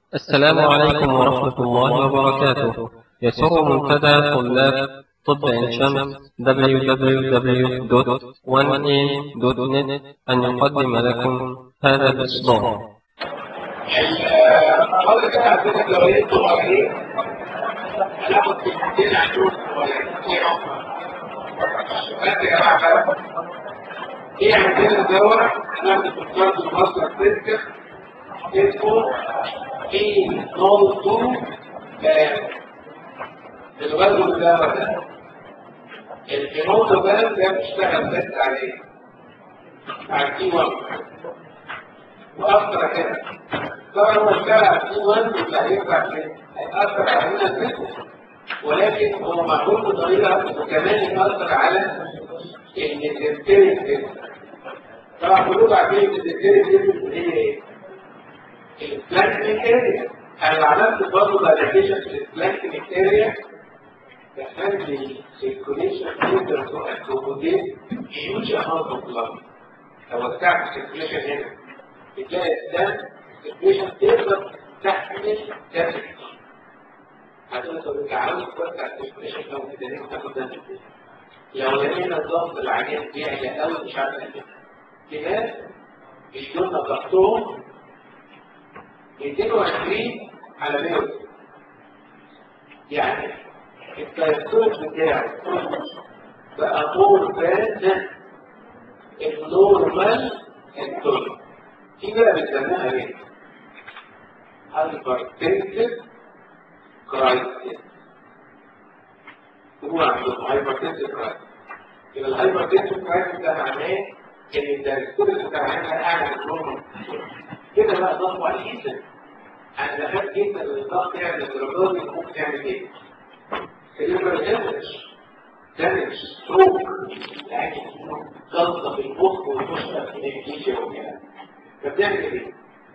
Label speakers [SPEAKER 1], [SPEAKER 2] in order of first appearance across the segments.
[SPEAKER 1] السلام عليكم ورحمة الله وبركاته يسر منتدى طلاب طب عين شمس www.1am.net أن يقدم لكم هذا الإصدار
[SPEAKER 2] الحوالي كان عندنا دوريين طبعين هناخد كلمتين عنهم ونحكيهم بس يا جماعة ايه عندنا دواء هناخد دكتور المصري الفيزيكال اسمه اي نول 2 الوزن الدواء ده الفينول ده ده بيشتغل بس عليه على التي 1 واكتر كده طبعا هو اشتغل على التي 1 مش هينفع كده هيأثر علينا الفكر ولكن هو معمول بطريقه وكمان يأثر على الانترتيريك طبعا كلكم عارفين الانترتيريك هي ايه؟ البلانكنيك اريا انا عملت برضه فاليديشن في البلانكنيك اريا بخلي السيركوليشن تقدر تاكوموديت هيوج اماونت اوف بلاد لو وسعت السيركوليشن هنا بتلاقي الدم السيركوليشن تقدر تحمل دم كتير هتقول طب انت عاوز توسع السيركوليشن لو تقدر تاخد دم كتير لو لقينا الضغط العيان بيعلى قوي مش عارف ايه في ناس بيجولنا ضغطهم 220 على 100 يعني التيسير بتاعه بقى طول فات النورمال الدول في بقى بنسميها ايه؟ هايبرتنسيف كرايسيس هو عندهم هايبرتنسيف كرايسيس يبقى الهايبرتنسيف كرايسيس ده معناه ان التيسير بتاعنا اعلى من النورمال كده بقى ضغط على جدا انا بخاف جدا ان الضغط يعمل الدرجات دي ممكن يعمل ايه؟ سيلفر دامج دامج ستروك يعني جلطه في المخ وتشتغل في الانجليزيا وكده فبتعمل ايه؟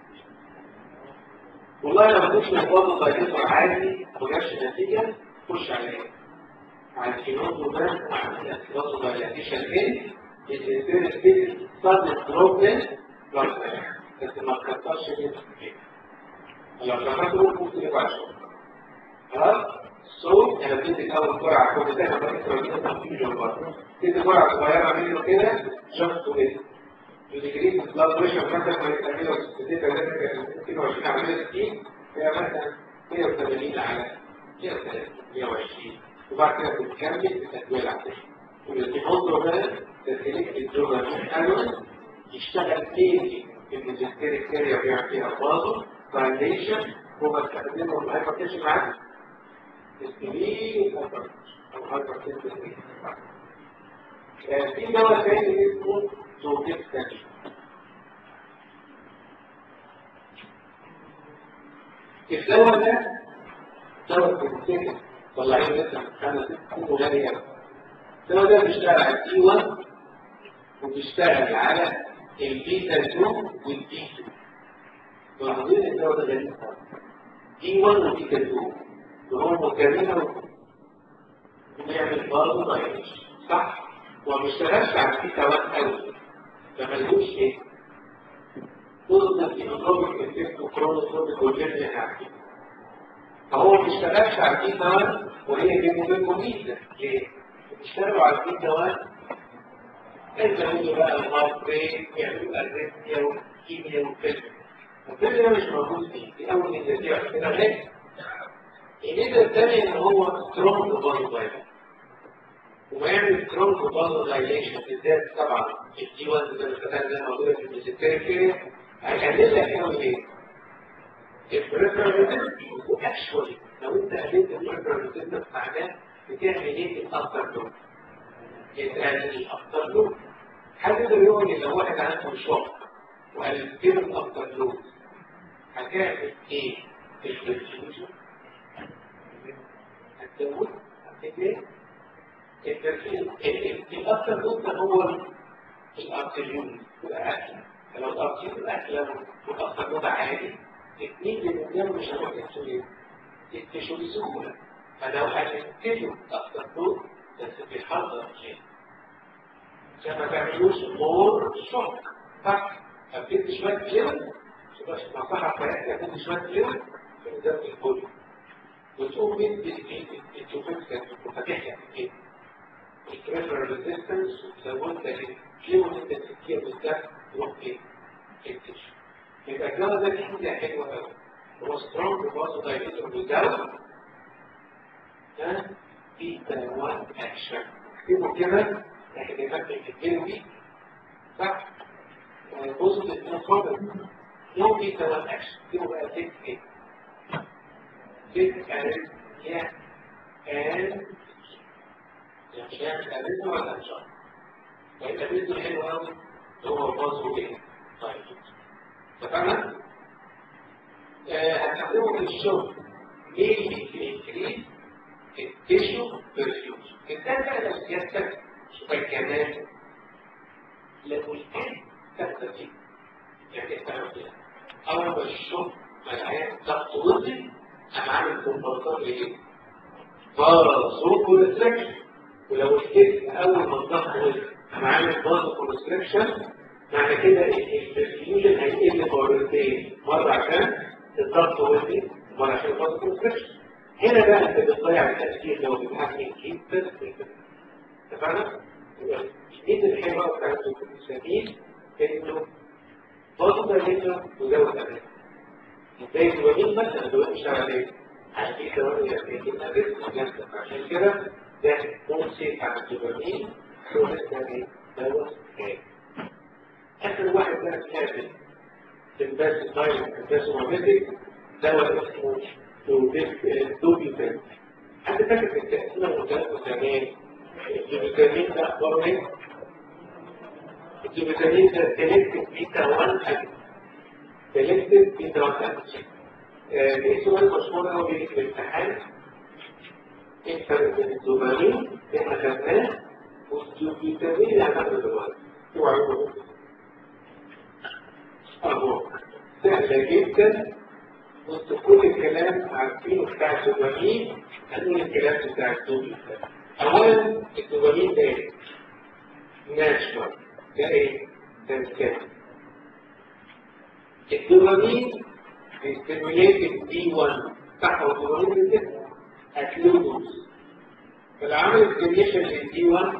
[SPEAKER 2] والله لو كنتش من برضه دايركتور عادي ما جابش نتيجه خش على ايه؟ على الكينوز وده وعلى الكينوز دايلاتيشن ان الانسان ستيل صدر بروبلم بس ما تكترش منه لو كترته ممكن يبقى شغل خلاص؟ سو انا بديت اول جرعه كنت دايما بقيت رجل تنفيذ برضه اديت جرعه صغيره منه كده جنب كده الديجري بلاد بريشر مثلا ما يتعملوا بديت اذاكر 22 على 60 هي مثلا 180 على 130 120 وبعد كده بتكمل التدوير عليه والانتفاض ده تسليك الجوجر حلوه يشتغل تاني في الماجستير اريا بيعمل فيها بازو فاونديشن هو بستخدمه الهايبرتنشن معاك السبيل او هايبرتنشن في دواء تاني اسمه زوجيكتان الدواء ده دواء بنتكلم طلعين لسه انا كنت غالي قوي الدواء ده بيشتغل على التي 1 وبيشتغل على البيتا 2 والبي 2 لاحظين الدواء ده غريب دي 1 وبيتا 2 وهم مكملين بنعمل برضه ضعيف صح؟ وما بيشتغلش على البيتا 1 قوي فملهوش ايه؟ بوزيتيف ايكونوميك افكت وكرونوسكوبيك والجيرني عارفين فهو ما بيشتغلش على البيتا 1 وهي بينه وبينكم جدا ليه؟ بيشتغلوا على البيتا 1 يعملوا بقى الهارت ريت يعملوا اريثميا وكيميا وكده الفيلم ده مش موجود فيه في اول انترفيو كده غير الميزه الثانيه ان هو سترونج بازو دايليشن وما يعمل سترونج بازو دايليشن بالذات طبعا الدي 1 زي ما اتفقنا زي موجوده في الميزوتيريك هيقلل لك قوي ايه؟ البريفرال ريزيستنس واكشولي لو انت قللت البريفرال ريزيستنس معناه بتعمل ايه في الافتر لود؟ يتقلل الافتر لود حد يقدر يقول لي لو واحد عنده شوك وقللت له الافتر لود هتعمل ايه في البرفيوجن؟ هتزود هتزود الافتر لود ده هو الارتريون والاكل فلو الارتريون الاكل والافتر لود عالي التكنيك اللي قدامه مش هيروح يكتشف يكتشف بسهوله فلو قللت له الافتر لود بس بيحضر شيء عشان ما تعملوش مور شوك صح فبتدي شويه كلمه نصيحه بتاعتك هتدي شويه كلمه بالذات البولي وتقوم مدي التوفيكس وفاتحها كده البريفرال ريزيستنس وزودت الكيمو التسكير بالذات تروح ايه؟ التشو يبقى الجو ده حاجة حلوة قوي هو سترونج برضه دايليتور بالجو ده بيتا 1 اكشن اكتبوا كده احنا نفكر في الكلمة دي صح؟ بوزيتيف نو بروبلم نو بيتا 1 اكشن اكتبوا بقى 6 ايه؟ 6 اريثميا and مش هيعمل اريثميا ولا مش هيعمل؟ ويبقى الاريثميا حلو قوي هو باظه ايه؟ طيب اتفقنا؟ هتستخدمه في الشغل ليه الانكريز التيشو برفيوز الثاني بقى لو سيادتك كمان لو الان تبدا فيه يعني تعمل كده اول ما الشغل ملعان ضغط وزن انا عامل كومبارتات ايه؟ بازو كونستراكشن ولو الجسم اول ما الضغط وزن انا عامل بازو كونستراكشن معنى كده الفيوجن هيقل مرتين مره عشان الضغط وزن ومره عشان البازو كونستراكشن هنا بقى انت بتضيع التفكير لو بتحكي جدا اتفقنا؟ الجديد الحلوه بتاعت السبيل انه برضه دايركتور وزود امان ازاي الدوبامين مثلا الدوبامين بيشتغل ايه؟ هديك كمان يبقى عشان كده ده ممسك على الدوبامين هو اسمه ايه؟ دواء كامل اخر واحد بقى كامل في الباس دايركت الباس مومنتك دواء اسمه دوبيوتين حد فاكر في التقسيمه المتلازمه زمان الدوبيوتين ده اخباره ايه؟ الدوبيوتين ده سيلكتيف بيتا 1 اكتف سيلكتيف بيتا 1 اكتف في سؤال مشهور قوي بيجي في الامتحان ايه الفرق بين الدوبامين اللي احنا خدناه والدوبيوتين اللي هناخده دلوقتي؟ اوعى يقولوا اهو سهله جدا وسط كل الكلام عارفينه بتاع الدوبامين هنقول الكلام بتاع الدوبامين اولا الدوبامين ده ايه؟ ناشونال ده ايه؟ ده الكلام الدوبامين بيستيموليت الدي 1 صح هو الدوبامين كده اكلوبوس فالعمل ستيميشن للدي 1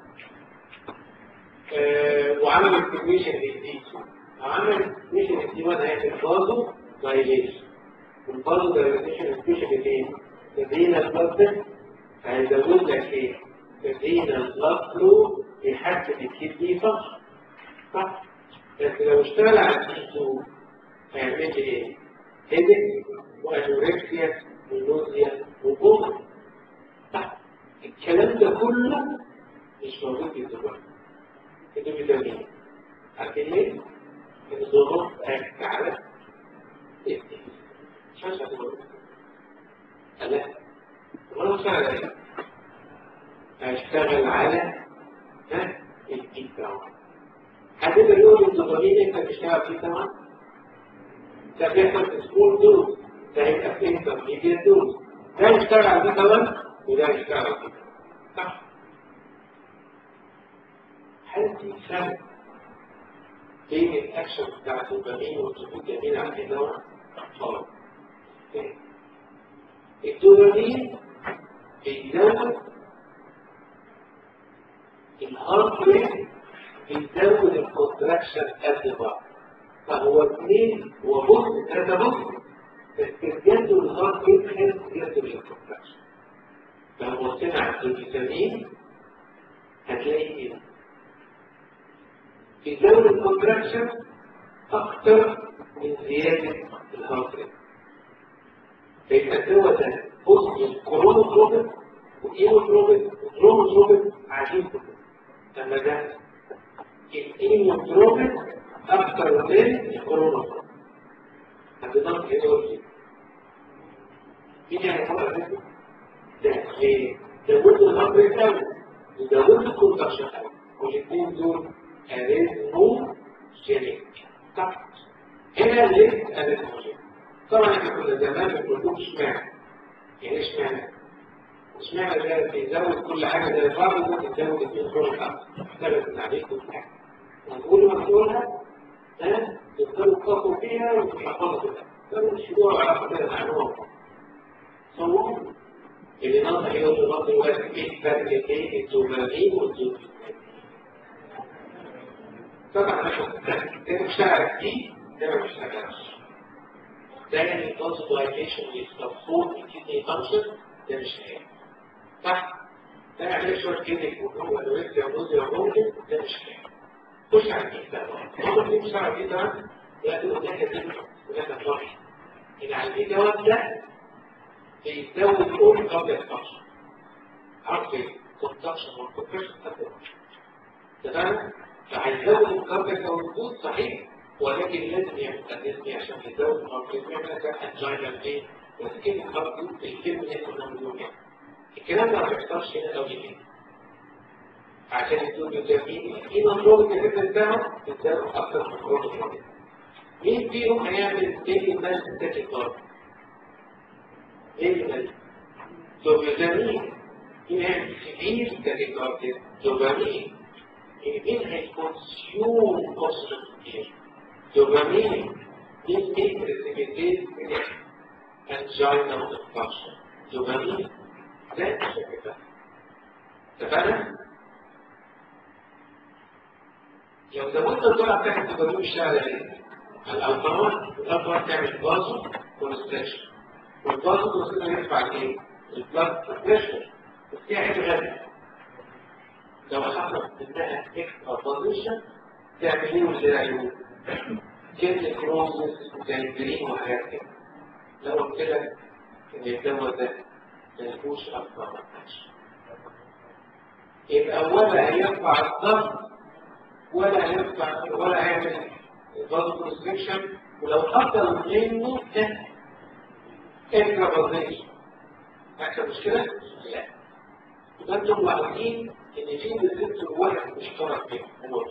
[SPEAKER 2] آه وعمل ستيميشن للدي 2 وعمل ستيميشن للدي 1 هيعمل برضه دايليشن والبازو دايليشن سبيشال ايه؟ تدينا البلد هيزود لك ايه؟ تدينا البلد فلو يحسن الكدني صح صح بس لو اشتغل على الدي 2 هيعمل لي ايه؟ هيدك وانوركسيا ونوزيا وبوم صح الكلام ده كله مش موجود في الدول الفيتامين عارفين ليه؟ الضغط اكت على الدي شاشة الوقت لا وانا اشتغل على ايه هشتغل على ها الجيب بتاعه هتقدر يقول الدوبامين انت بتشتغل فيه طبعا ده بيحصل في سكول دوز ده هيبقى في انترميديت دوز ده يشتغل على دي كمان وده يشتغل على دي صح هل في فرق بين الاكشن بتاع الدوبامين والدوبامين على الدواء؟ خالص الدوبامين بيزود الهارت ريت بيزود الكونتراكشن قد بعض فهو اثنين وبص ثلاثة بص بس الجد والهارت ريت خلف جد الكونتراكشن لو بصينا على الفيتامين هتلاقي كده بيزود الكونتراكشن أكتر من زيادة الهارت ريت فيبقى الدواء ده بص الكرونوتروبين والايموتروبين والدروموتروبين قاعدين كلهم لما ده الايموتروبين اكتر من الكرونوتروبين هتضغط ايه مين هيفرق بينهم؟ ده ليه؟ زود الهارت ريت قوي وزود الكونتراكشن قوي والاثنين دول اريثمو جينيك صح هنا ليه اريثمو جينيك طبعا احنا كنا زمان بنقول اشمعنى يعني اشمعنى اشمعنى ده بيزود كل حاجه زي بعض ممكن تزود اثنين كل الخمس اختلف من عليك كل حاجه ونقول ما تقولها ها تفضلوا تقفوا فيها وتحفظوا كلها كانوا مش يدوروا على قضية معلومة صوروا اللي ناطق يقول لغض الوقت ايه فرق ايه الدوبامين والدوبامين طبعا ده مشتغل فيه ده ما بيشتغلش ده يعني الكونسنتريشن والسبورت الكيدني فانكشن ده مش هيك صح ده يعمل شويه كيدني وهو الويت يا موز يا ممكن ده مش هيك خش على الكيدني هو اللي مش على الكيدني لا تقول ده كده وده كده ان على الكيدني ده بيزود كل قبل الفانكشن عارف الكونتاكشن والكونتاكشن تمام فهيزود الكاربك او الوجود صحيح ولكن لازم يعمل الاسمي عشان يزود الكاربك يعمل لك انجينا ايه ولكن الكاربك الفيلم اللي كنا بنقوله الكلام ده ما بيحصلش هنا قوي ليه عشان يكون بيسميه في مطلوب الكتاب بتاعه بتاعه اكتر من الكروت مين فيهم هيعمل تاني الناس تاني الكاربك ايه ده دوبامين مين هيعمل كبير تاني الكاربك دوبامين مين هيكونسيوم اوكسجين دوبامين مين بيترسمتين انجينا وانفكشن دوبامين ده كده اتفقنا؟ لو زودت الجرعه بتاعت الدوبامين بيشتغل ايه؟ الالفرات الالفرات تعمل بازو كونستريكشن والبازو كونستريكشن يرفع ايه؟ البلاد بريشر وفيها حاجه غاليه لو حصل منها اكسترا بوزيشن تعمل ايه وزي عيون كلمة كروزس وجانجرين وحاجات كده لو قلت لك ان الدواء ده ملهوش اثر يبقى ولا هيرفع الضغط ولا هيرفع ولا هيعمل ضغط كونستريكشن ولو حصل منه اكسترا بوزيشن هيحصل مشكلة؟ لا يبقى انتم ملاحظين ان في ريسبتور واحد مشترك بين هو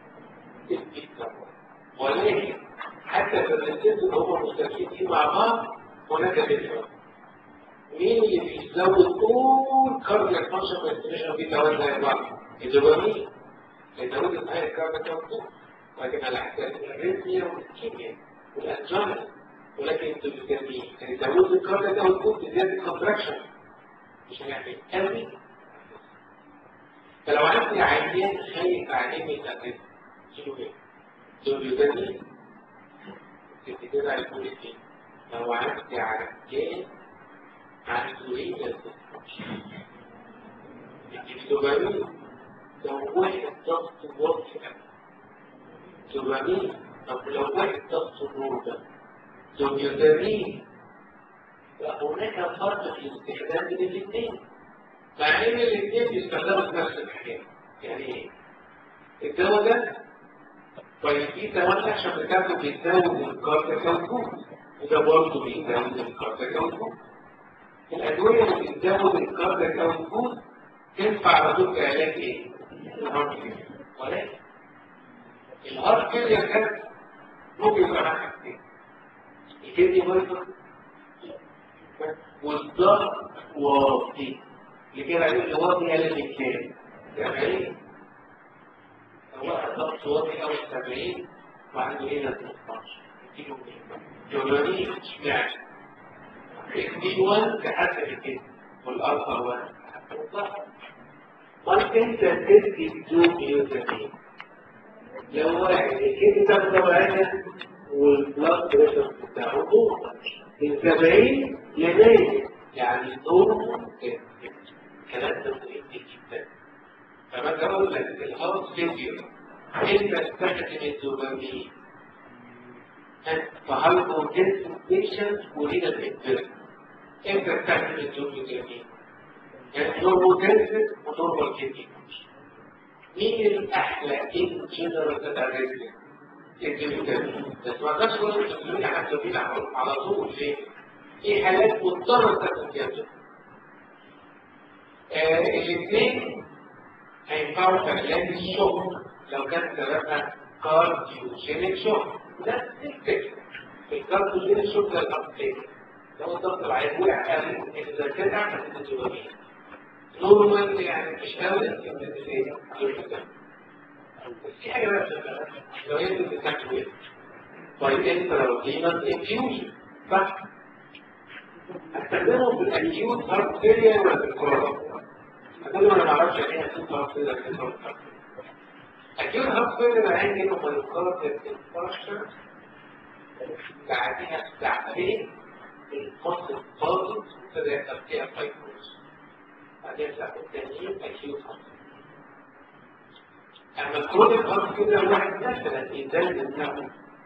[SPEAKER 2] ولكن حتى في الريسبتور هم مشتركين فيه مع بعض هناك ديفرنس مين اللي بيزود كل كاردياك فانكشن واستيميشن في توازن زي بعض الدوبامين يزود الهاي كاردياك فانكشن ولكن على حساب الريتميا والكيمياء والانجينا ولكن الدوبامين يزود الكاردياك اوتبوت بزياده الكونتراكشن مش هنعمل قوي فلو عندي عيان خايف عليه من الأساس شنو ايه؟ دوبيوتامين كده هيكون ايه؟ لو عندي عيان عنده ايه الدوبامين لو واحد ضغط واطي دوبامين طب لو واحد ضغط نورمال دوبيوتامين فهناك فرق في الاستخدام بين الاثنين مع ان الاثنين بيستخدموا في نفس الحكايه يعني ايه الدواء ده طيب في كمان اكشن بتاعته بيزود الكارتيكال وده برضه بيزود الكارتيكال الادويه اللي بتزود الكارتيكال تنفع على طول كعلاج ايه؟ الهارت فيلير ولكن الهارت فيلير ده ممكن يبقى معاه حاجتين الكدني برضه والضغط واطي اللي كده عليه اللي واطي قال الكلام يعني هو ضغط واطي او 70 وعنده ايه لازم 12 جولاني اشمعنى اكتين 1 كحسب الكدني والارثر 1 كحسب الضغط طيب انت تدي بدون بيوتامين لو واحد الكدني تاخد طبيعية والبلاد بريشر بتاعه نور من 70 ل 100 يعني نور الكلام ده مهم جدا فما اقول لك الهارت فيلير انت تستخدم الدوبامين فهايبو تنسن بيشنت ولينا الانفيرت انت تستخدم الدوبامين يعني نورموتنسن ونورمال كيدني مين الاحلى ان جنرال تتعرفني الدوبامين بس ما تقدرش تقول الدوبامين على الدوبامين على طول ليه؟ في حالات مضطرة تاخد فيها الاثنين هينفعوا في علاج الشوك لو كان سببها كارديوجينيك شوك نفس الفكرة الكارديوجينيك شوك ده الأبتيك لو الضغط العالي وقع قوي إذا كان أعمل الدوبامين نورمال يعني مش قوي بس في حاجة بقى لو انت بتعمل ايه؟ طيب انت لو دينا انفيوجن صح؟ استخدمه في الاكيوت هارت فيلير ولا في الكورونا؟ اقول انا ما اعرفش يعني ايه اكيوت هارت فيلير ولا الكورونا اكيوت هارت فيلير يعني انه مايوكارديال انفاركشن بعدها بساعتين المصل فاضي ابتدى يحصل فيها فايبروز بعدين ساعتين تانيين اكيوت هارت اما الكرونيك هارت فيلير واحد مثلا يزال دماغه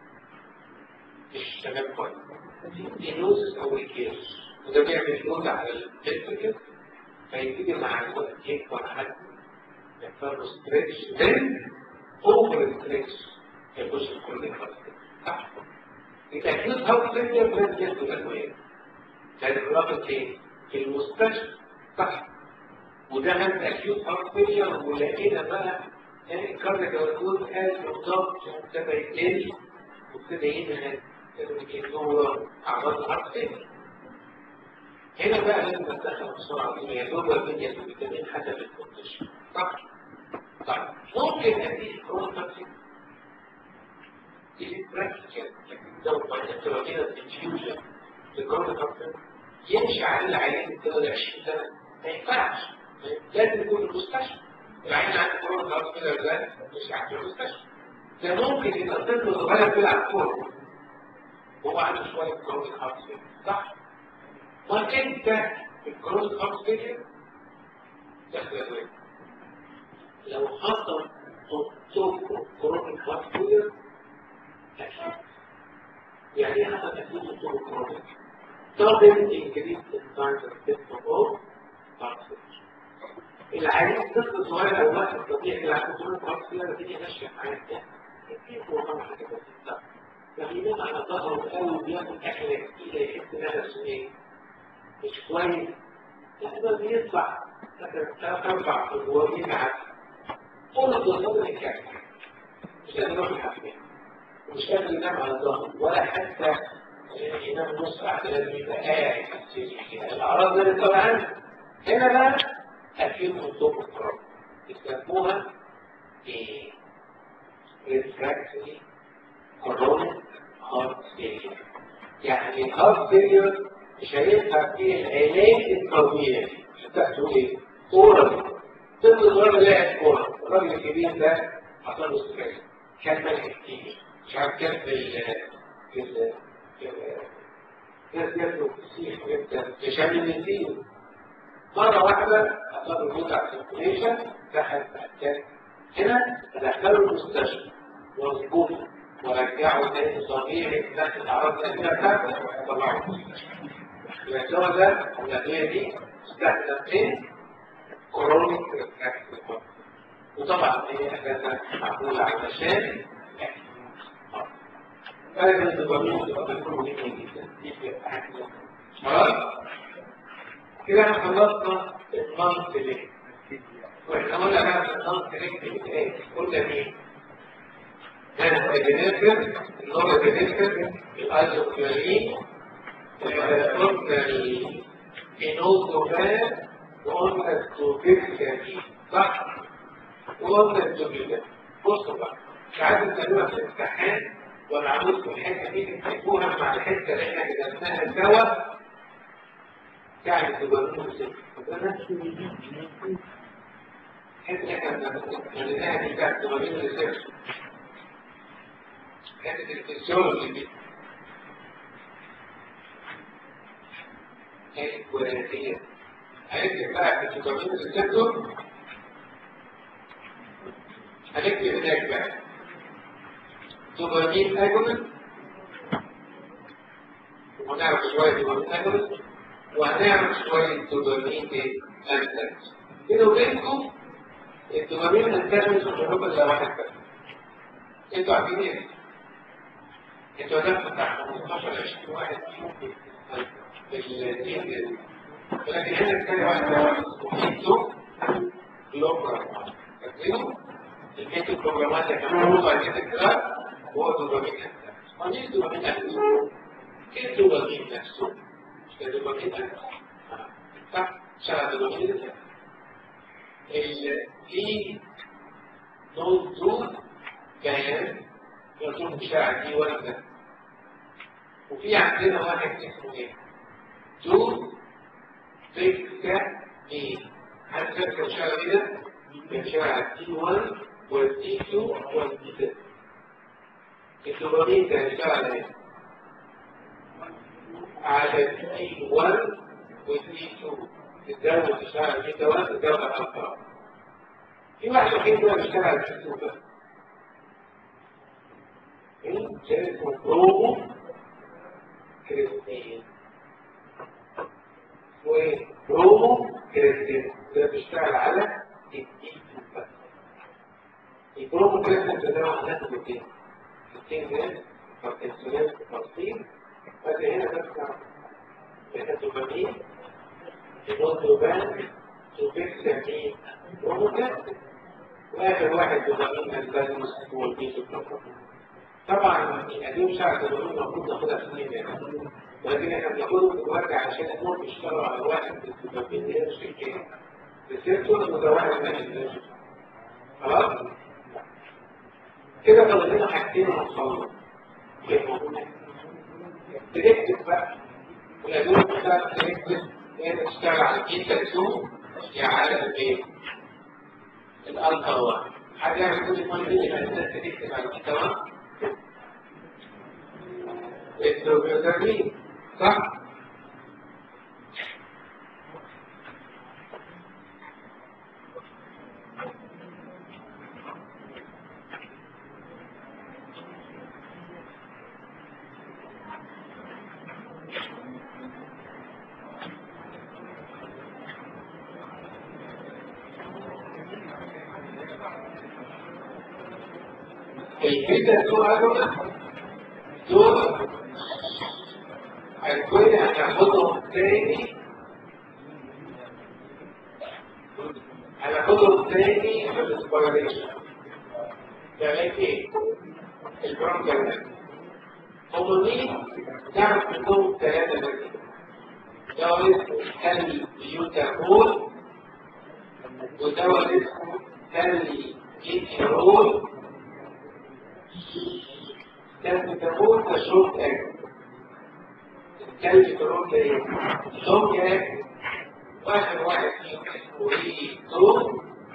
[SPEAKER 2] مش تمام كويس دي نوز او الكيرس وده بيعمل نوز على الفنتركل فيبتدي مع الوقت يكبر حجم يحصل له ستريتش then اوفر ستريتش يخش الكرونيك هارت صح التأكيد هارت فيلير لازم ياخد الأدوية كان الرابط ايه؟ في المستشفى صح وده هم تأكيد هارت فيلير ولقينا بقى الكاردياك اركوز قال بالضبط وابتدى يقل وابتدى ينهى الدكتور اعراض الهارت فيلير هنا بقى لازم نتدخل بسرعه يا دوب الدنيا الفيتامين حسب الكونديشن صح؟ طيب ممكن اديك كونتاكت دي براكتيكال لو انت لو كده انفيوجن للكونتاكت يمشي عليه العيان كده ل 20 سنه ما ينفعش لازم يكون في المستشفى العين عنده كورونا خلاص كده ده مش قاعد في المستشفى ده ممكن يبقى طفل صغير بيلعب كوره هو عنده شويه كورونا خلاص كده صح؟ ممكن ده الكورونا خلاص كده تاخد ادويه لو حصل دكتور كورونا خلاص كده يعني ايه حصل تكليف دكتور كورونا؟ doesn't increase the size of the of particles. العيان طفل صغير او واحد طبيعي يلعب كوره خلاص كده الدنيا ماشيه معاه كيف هو طبعا حاجه بسيطه لما ينام على ظهره قوي بياكل اكله تقيله يحس نفسه ايه مش كويس يقدر يطلع مثلا ثلاث اربع ادوار يتعب طول الظهر الكامل مش قادر يروح الحمام مش قادر ينام على ظهره ولا حتى ينام نص ساعه لازم يبقى قاعد الاعراض اللي طبعا هنا بقى أكيد خطوط القرآن يسموها refractory chronic heart failure يعني heart failure مش هينفع فيه العلاج الطبيعي بتاعته ايه؟ كورة طفل صغير لعب كورة الراجل الكبير ده حصل له ستريس كان ملك كتير مش عارف كان في ال في ال ناس ياكلوا فسيخ في شام النسيم مرة واحدة أصاب الموت على السيركوليشن دخل في هنا دخلوا المستشفى وظبوطه ورجعوا تاني طبيعي نفس الأعراض الأساسية بتاعته وطلعوا المستشفى. الدواء ده الأدوية دي استخدم فين؟ كورونيك ريفراكتيف وطبعا هي أساسا معمولة علشان فلازم الدوبامين تبقى كله مهم جدا خلاص؟ كده احنا خلصنا النون سيلكت واحنا قلنا بقى النون سيلكت ايه قلنا مين كان البنفر النور البنفر الايزوكلارين قلنا الانوزوفان وقلنا التوبيكامين صح وقلنا التوبيكامين بصوا بقى مش عايز تسالوها في الامتحان ولا عاوزكم الحته دي تكتبوها مع الحته اللي احنا كتبناها سوا يعني تبقى حتى احنا خليناها دي بتاعت تبقى ريسيرش حته الفسيولوجي دي كانت وراثيه هنكتب بقى في الدوبامين ريسبتور هنكتب هناك بقى دوبامين اجونست ونعرف شويه دوبامين اجونست وهنعمل شوية دوبامين ايه؟ انتاج كده وبينكم الدوبامين انتاج مش الجنوب الا واحد بس انتوا عارفين ايه؟ انتوا هدفكم بتاع 15 20 واحد فيهم في الدين ولكن هنا الثاني واحد ده واحد اسمه كيتو بروجرام فاكرينه؟ الكيتو بروجرامات اللي كان موجود على الكتاب هو دوبامين انتاج ما ليش دوبامين انتاج كيف دوبامين نفسه؟ الدوبامين صح شغل الدوبامين في نوع دول كان يكون مشاعر دي وردة وفي عندنا واحد اسمه ايه؟ تو فيكتا ايه؟ هل فاكر بيشتغل ايه ده؟ بيشتغل على التي 1 والتي 2 والتي 3 الدوبامين كان بيشتغل على ايه؟ على التي 1 والتي 2 الدواء بيشتغل على التي 1 الدواء على الألفا في واحد وحيد بقى بيشتغل على التي 2 بس ايه؟ اسمه برومو كريستين وايه؟ برومو كريستين ده بيشتغل على التي 2 بس البرومو كريستين ده نوع هناخد ايه؟ 60 جرام فالانسولين تفصيل فدي هنا تسمع هنا دوبامين يقول دوبان توبيك سمين بروموكريستين واخر واحد دوبامين البازمس هو البيس طبعا القديم شعر الدوبامين المفروض ناخدها سنين يعني ولكن احنا بناخده دلوقتي عشان النور بيشتغل على واحد الدوبامين اللي هي الشركات الريسبتور وده واحد من خلاص كده فاضل لنا حاجتين هنوصلهم تكتب بقى والادويه بتاعت تكتب هي بتشتغل على الجيتا 2 يعني على الايه؟ الالفا 1 حد يعمل كل ما يجي الاساس تكتب على الجيتا 1 التروبيوتامين صح؟ الفكرة دول دول هنكون هناخدهم تاني هناخدهم تاني في الاسبيريشن يعني ايه؟ البرونكال هم مين؟ نعرف منهم ثلاثة بس دواء اسمه اليوتامول ودواء اسمه الجيتيرول كان تقول تشوف ايه كان تقول ايه شوف ايه واحد واحد فيهم اسمه ايه دول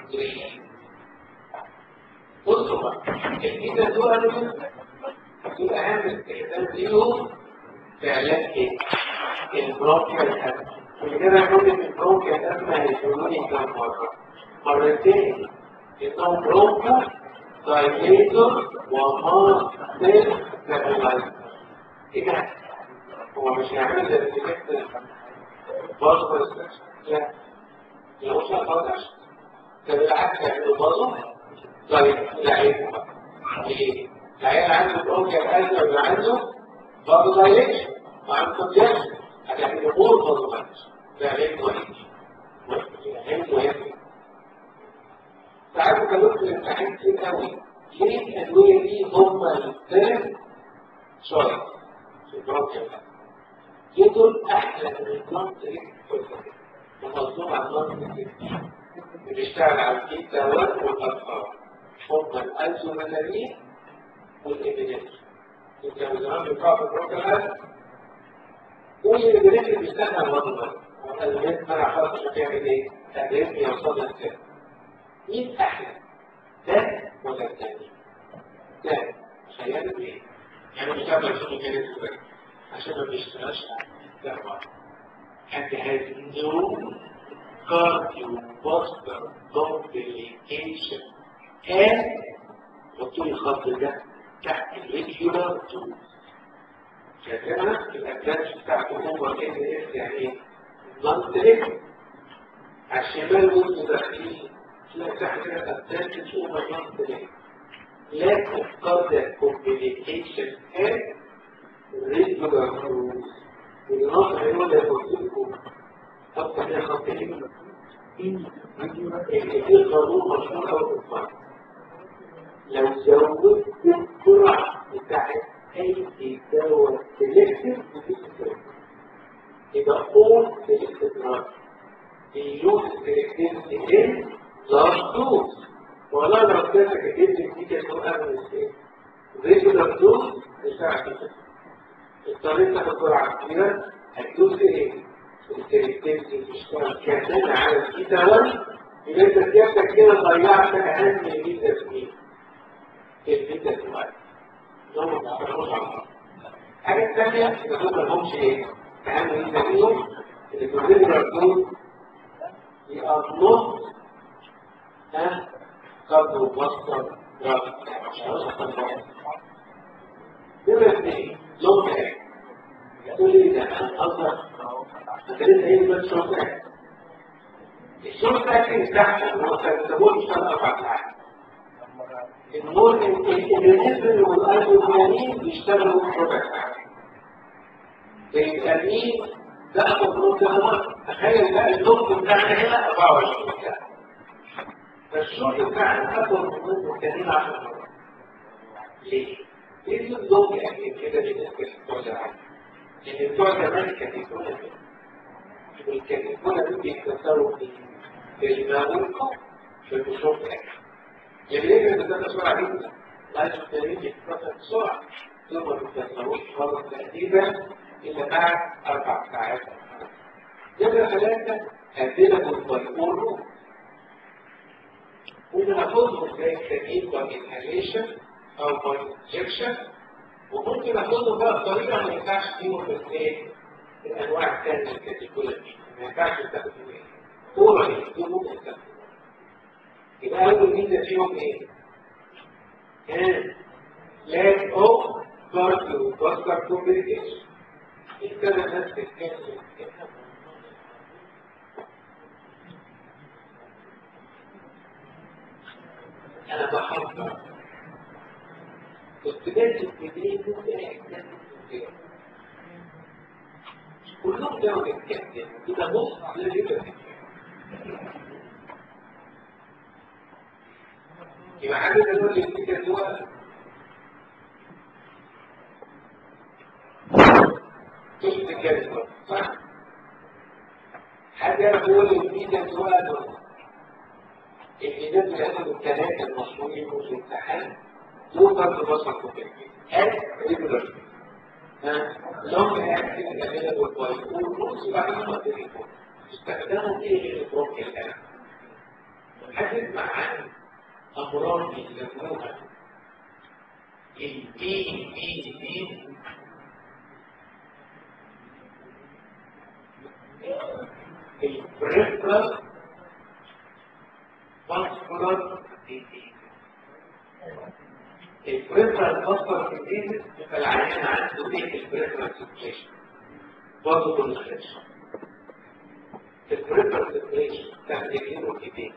[SPEAKER 2] بصوا بقى الكيسة دول دول اهم استخدام ليهم في علاج ايه؟ البروكيال ازمة اللي كده يقول ان البروكيال ازمة هيقولوا لي كام مرة؟ مرتين انهم بروكيال دايليتور وما سيل ستابلايزر ايه ده؟ هو مش هيعمل زي الديفكت برضه لا لو مش هتفرجش ده بالعكس يعملوا برضه طيب العين بقى ليه؟ العين عنده بروكيال ازمه اللي عنده برضه دايليتور وعنده كونجكشن هتعمل امور برضه ده عين كويس عين مهم ساعات بقول في الامتحان كتير قوي ليه الادويه دي هم الثالث شويه في البروكيال دول احلى من البلانت ومظلوم على البلانت بيشتغل على الكيتا والاطفال هم الازومالامين والابنات كانوا زمان بيقعوا في البروكيال والابنات بيستنى الوضع والابنات منع خالص عشان تعمل ايه؟ تقريبا يوصل للسن مين احلى ده ولا الثاني ده خيال ايه يعني مش تعمل شنو كانت كده عشان ما بيشتغلش ده واحد and has no cardiovascular complication and حطوا لي الخط ده تحت الريجولار توز شايفينها الاتاتش بتاعته هو ان اس يعني ايه؟ نون على الشمال وانتوا داخلين تلاقي تحت كده اتاتش هو نون lack of cardiac communication and regular rules والنص هيقول لك قلت لكم طب فيها خطين اللي فيه قانون مشهور قوي في الفرق لو زودت الجرعة بتاعت أي دواء سيلكتيف مفيش سيلكتيف يبقى all selective drugs بيوز selectivity in large dose ولا لو كانت كتبت دي كانت قبل السيل ريجولار دوز بتاع كده اضطريت تاخد جرعة كبيرة هتدوس ايه؟ الكريستينتي تشتغل كاملة على الكيتا 1 يبقى انت سيادتك كده ضيعت اهم ميتا سنين البيتا 2 دول ما بيشتغلوش على بعض الحاجة الثانية إذا دول ما لهمش ايه؟ اهم ميتا فيهم الكونفيجرال دول يقضوا ها كارديو باستر دراج مش عاوز اخد نمرة اثنين لونج اكت تقول لي ده انا قصدك انت لسه ايه بس شورت اكت الشورت اكت تحت هو سيسموه يشتغل اربع ساعات النور الانسولين والايزوبيانين بيشتغلوا ربع ساعه الامين ده المفروض ده تخيل بقى اللوك بتاعنا هنا 24 ساعه فالشغل بتاعنا اكبر من مكانين 10 مرات ليه؟ ليه اللوك اكتب كده بالنسبه لبتوع زمان؟ لان بتوع زمان كانوا يكونوا كده والكاتبونه دول بيتكسروا في الماء في البشور بتاعتهم اللي يجب ان بسرعه جدا لا يستطيع يتكسر بسرعه ثم ما تتكسروش خالص تقريبا الا بعد اربع ساعات نمرة ثلاثة available by oral ممكن اخدهم زي التأكيد by inhalation او by injection وممكن اخدهم بقى بطريقة ما ينفعش فيهم بس ايه الانواع الثانية الكاتيجوري ما ينفعش تستخدم ايه اورالي دي ممكن تستخدم يبقى اول ميزة فيهم ايه؟ ها lack of cardiovascular complication انت نفس الكلمة انا بحضر كنت جالس التدريب كلهم كانوا بيتكلم كده بص على اللي يبقى حاجه تقول لي الفكره دي وقت شفت الكلمه صح حاجه تقول لي الفكره دي وقت الإجابة لأنه الثلاثة المشهورين في الامتحان دول برضه بصر كتير هات ريجولر لونج اكتنج افيلابل باي كول روز وبعدين ما تليفون استخدامه ايه غير البروك الان هتسمع عن امراض يسموها البي بي بي البريفرال vascular disease. البريفرال vascular disease يبقى العيان عنده ايه البريفرال سيركيشن برضه كونستريكشن البريفرال سيركيشن تحتاجينه ايدين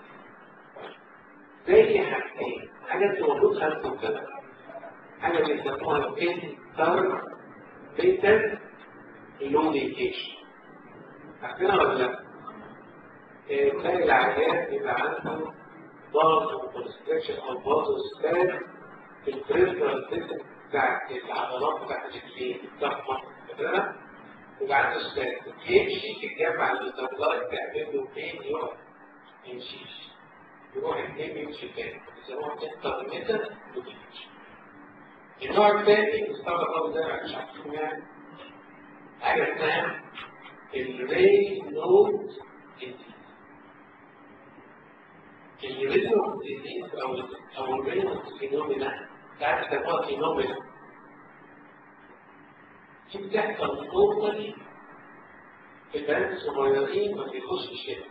[SPEAKER 2] زي حاجتين حاجة موجود خمسة وثلاثة حاجة بيسموها انتر بيتن لونيكيشن عارفينها ولا لا؟ تلاقي العيان بيبقى عنده ضغط وكونستريكشن او باظ سبان في البريفرال سيستم بتاعت العضلات بتاعت الجسم الضخمه كده ويبقى عنده سبان يمشي تتجمع الضغط تعمل له بين يقف يمشيش يروح الجيم يمشي تاني بيسموها انترميتنت لوكيشن النوع الثاني مصطفى طبعا زي ما مش عارفين يعني حاجه اسمها الري نود ديزيز الريزو ديزيز او او الريزو فينومينا ساعات بيسموها فينومينا دي بتحصل نورمالي في البنات الصغيرين ما بيخشش كده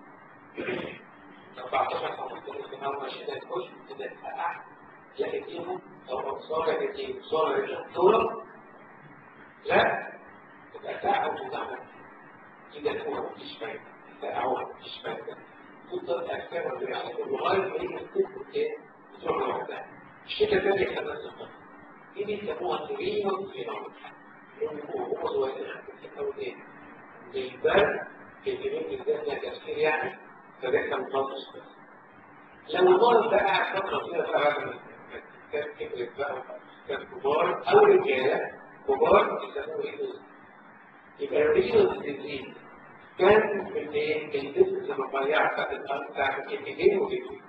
[SPEAKER 2] 14 15 سنه ماشي ده يخش كده يتفقع تلاقي فيهم او صابع كتير صابع الدكتوره لا تبقى ساعه وتتعمل كده تكون مفيش فايده ساعه ومفيش فايده تفضل تأثير الرياضة لغاية ما يجي الطفل ايه تروح لوحدها الشكل الثاني احنا بس دي بيسموها تريمون فينومين هو صغير بيسموه ايه؟ البرد الجنين بالذات ده تأثير يعني فده مخلص بس لو المرض ده قاعد فترة كده بقى كان كبرت بقى كان كبار أو رجالة كبار يسموه ايه؟ يبقى الرينال ديزيز كان الايه الجسم الرفيع بتاعت الارض بتاعت الايدين والايدين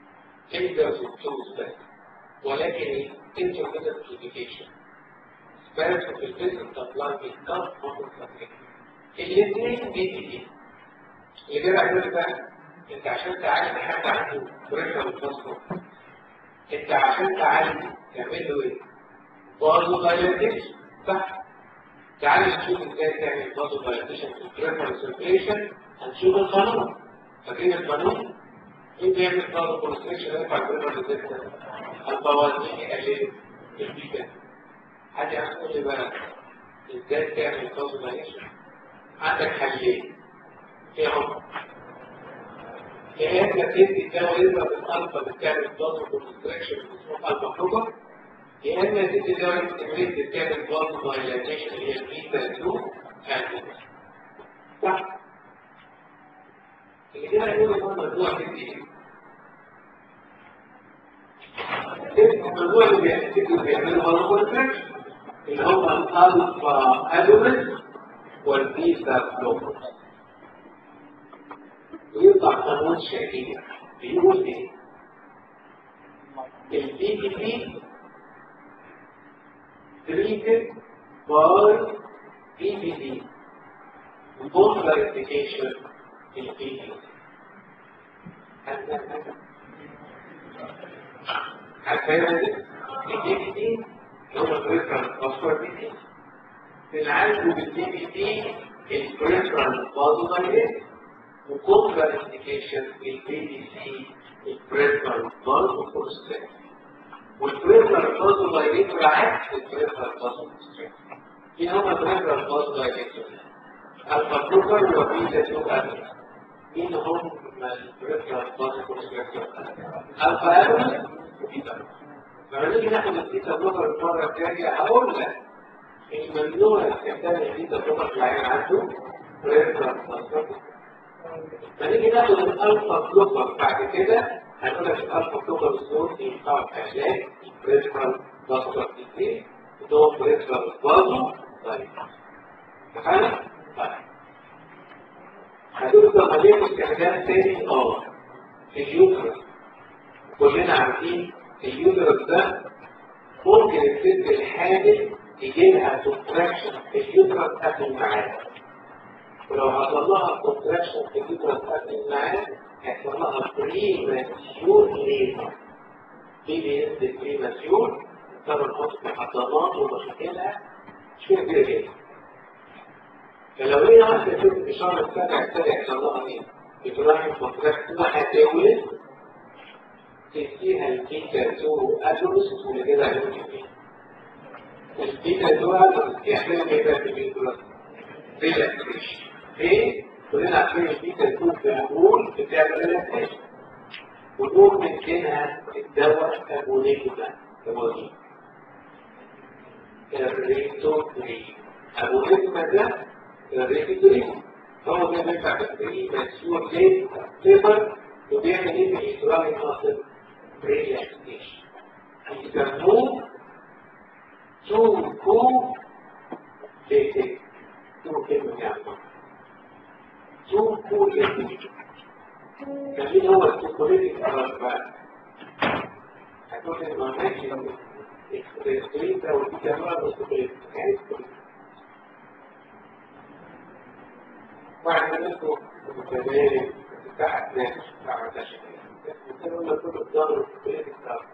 [SPEAKER 2] فينجرز وتوز بس ولكن انترميتنت كوميونيكيشن بس في الفيزيك سبلاي بيتكار ممكن تفكير الاثنين بي بي دي اللي جاي بعد بقى انت عشان تعالج حد عنده بريشر وفوسفور انت عشان تعالج تعمل له ايه؟ برضه دايلاتيشن صح؟ تعالى نشوف ازاي تعمل برضه دايلاتيشن في البريشر سيركيشن هنشوف القانون فاكرين القانون؟ مين بيعمل برضه كونستريكشن يرفع البريشر ريزيستنس؟ البوازين يقلل البيتا حد يقول لي بقى ازاي تعمل برضه دايلاتيشن؟ عندك حلين ايه هم؟ يا اما تدي دواء يضرب الالفا بتعمل بلازما كونستراكشن اسمه الفا بلوكر يا اما تدي دواء يستمر بتعمل بلازما دايلاتيشن اللي هي البيتا 2 انتيبودي صح اللي كده هيقول هو الموضوع تدي ايه؟ الموضوع اللي بيعملوا بيعملوا بلازما كونستراكشن اللي هم الالفا ادومنت والبيتا بلوكر ويطلع قانون شهير بيقول ايه البي بي بي treated by BPD without clarification in BPD هتفهم البي بي دي هو البريفرال باسورد بي دي بنعالجه بالبي بي دي البريفرال بازودايليت وكونترا انديكيشن البي دي سي البريفرال بازوكونستريكت والبريفرال بازودايليت عكس البريفرال بازوكونستريكت مين هم البريفرال بازودايليت الفا بلوكر وبيتا تو ادرس مين هم البريفرال بازوكونستريكت الفا ادرس وبيتا لما نيجي ناخد البيتا بلوكر المره الجايه هقول لك الممنوع استخدام البيتا بلوكر في العين عنده بريفرال بازوكونستريكت فنيجي ناخد الالفا بلوكر بعد كده هنقول لك الالفا بلوكر الصوت ينفع علاج بريفرال باسكر ديزيز وده بريفرال بازو طيب فاهم؟ طيب هدول لما ليه استخدام تاني اه في اليوترس كلنا عارفين اليوترس ده ممكن الست الحامل يجي لها كونتراكشن في اليوترس قبل الميعاد ولو حصل لها كونتراكشن في اليوترس قبل الميعاد هيحصل لها بريماتيور ليبر دي بينزل بريماتيور بسبب نقص الحضانات ومشاكلها مشكله كبيره جدا فلو هي عندها ست في شهر السابع ابتدى يحصل لها ايه؟ بتراعي كونتراكشن هتولد تديها البيتا 2 اجونست واللي كده هيموت فيه البيتا 2 اجونست يعملوا ايه بقى في اليوترس؟ ريلاكسيشن ليه؟ كلنا عارفين البيتا 2 في الأول بتعمل ريلاكسيشن ونقوم مدينها الدواء أبونيكولا هو مين؟ الريتوتري أبونيكولا ده الريتوتري هو ده بينفع بالتري مسيور ليه ليبر وبيعمل ايه في الإسرائيل المصر؟ ريلاكسيشن يسموه تو كو ليه تو كلمة يعني سوق يدي كمين هو السوكوليتي الأربعة هتقول لي ما ماشي السكريت أو الكاميرا السوكوليتي يعني السوكوليتي واحد منكم متدارك تحت ناس مع تشكيل مثلا لما كنت بتدور السوكوليتي الأربعة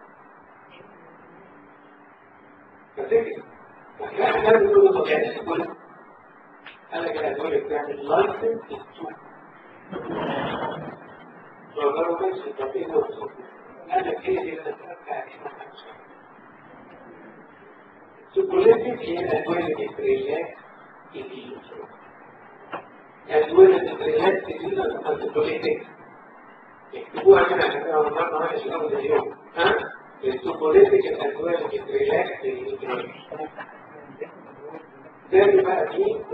[SPEAKER 2] فتجد فكان لازم يقول له يعني السوكوليتي انا كده هقول لك تعمل لايسنس تو لو قالوا ماشي طب ايه هو انا كده دي انا سوكوليتيك هي الادويه اللي بتريلاك الادويه اللي بتريلاك دي السوكوليتيك اكتبوها كده عشان انا مره واحده في اول اليوم ها السوكوليتيك الادويه اللي بتريلاك ده بقى مين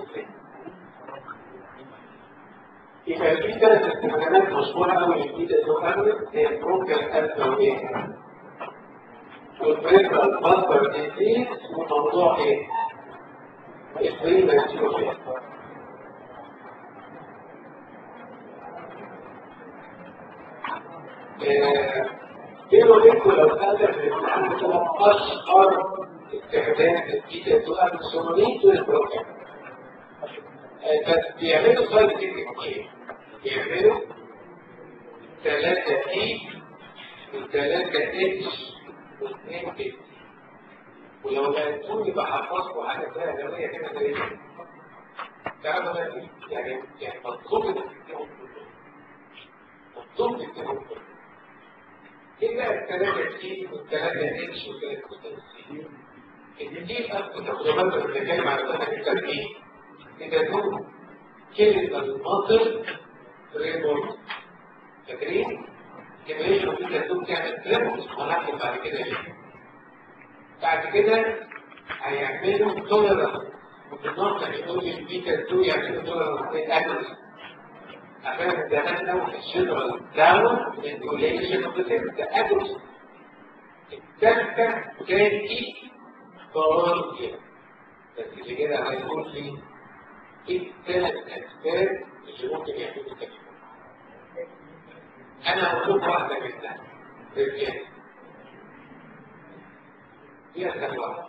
[SPEAKER 2] يبقى في ثلاث استخدامات مشهورة قوي جديدة تؤمن هي البروكال الفاوية والبريفرال باستر ديزيز وموضوع ايه؟ البريماتيور قالوا لكم لو قادر في الامتحان اشهر استخدام البيتا 2 اربسوميت والبروكام بس بيعملوا سايد افكت كتير بيعملوا 3 اي و3 اتش و2 بي ولو لقيتوني يبقى حفظكم حاجه فيها جميله كده زي دي تعالوا بقى يعني يعني مطلوب تكتبوا مطلوب تكتبوا ايه بقى الثلاثه تي والثلاثه اتش والثلاثه سي الدي اصلا تاخدوا بالكم بنتكلم على ثلاثه التركيب إذا دول كلمة المصر ريبورت فاكرين؟ كمية وكده دول تعمل تريبورت هنحكم بعد كده ليه؟ بعد كده هيعملوا تولرانس وبالنص هيقول لي البيتا 2 يعملوا تولرانس للأكل عشان زمان لو في الشجرة داون الانتوليشن اوف ذا أكل الثالثة تاني فورميا بس اللي كده هيقول لي ايه الثلاث اسباب اللي ممكن يعملوا كده انا هقول لكم واحده منها رجال دي اسهل واحده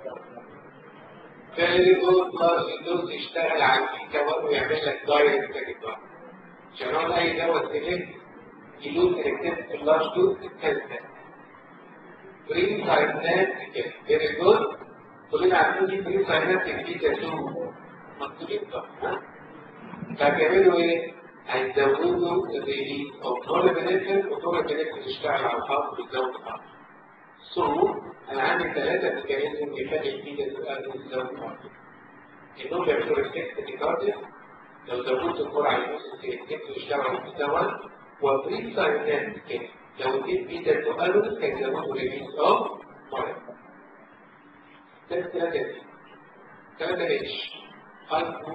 [SPEAKER 2] فيري جود لارج دوز يشتغل على الكوان ويعمل لك دايركت تاكيكارد عشان هو اي دواء سيلكت يلوز الكتف في اللارج دوز الثالثه برين ساينات فيري جود كلنا عارفين دي برين ساينات البيتا 2 مكتوبين طبعا فبيعملوا ايه؟ هيزودوا الريليز او طول بنفل وطول بنفل تشتغل على الخط بتزود الخط سو انا عندي ثلاثة ميكانيزم يخلي الفيتا تقدر تزود الخط انهم بيعملوا ريفلكس تيكارديا لو زودت الجرعة يبص السيركتين يشتغل على المستوى وبريد ساينات كده لو اديت بيتا تقدر هيزودوا ريليز اوف مرض ده ثلاثة ثلاثة اتش هايبو